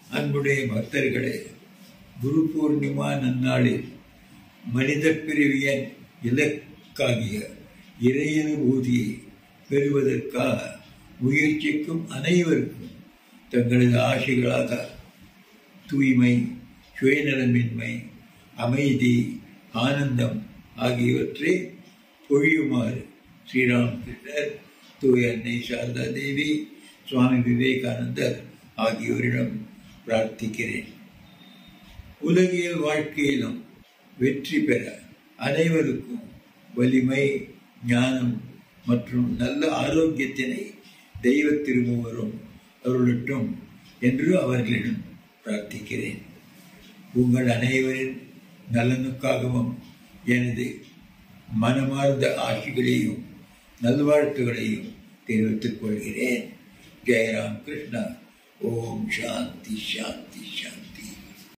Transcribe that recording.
அன்புடைய பக்தர்களே குரு பூர்ணிமா நன்னாளில் மனித பிரிவியன் இலக்காகிய இறையனுபூதியை பெறுவதற்காக முயற்சிக்கும் அனைவருக்கும் தங்களது ஆசைகளாக தூய்மை சுயநலமின்மை அமைதி ஆனந்தம் ஆகியவற்றை பொழியுமாறு ஸ்ரீராமகிருஷ்ணர் தூய அன்னை சாரதா தேவி சுவாமி விவேகானந்தர் ஆகியோரிடம் பிரார்த்திக்கிறேன் உலகியல் வாழ்க்கையிலும் வெற்றி பெற அனைவருக்கும் வலிமை ஞானம் மற்றும் நல்ல ஆரோக்கியத்தினை தெய்வ திருமூவரும் அருளட்டும் என்று அவர்களிடம் பிரார்த்திக்கிறேன் உங்கள் அனைவரின் நலனுக்காகவும் எனது மனமார்ந்த ஆட்சிகளையும் நல்வாழ்த்துகளையும் தெரிவித்துக் கொள்கிறேன் ஜெயராம் கிருஷ்ணா ஓம் சாந்தி சாந்தி சாந்தி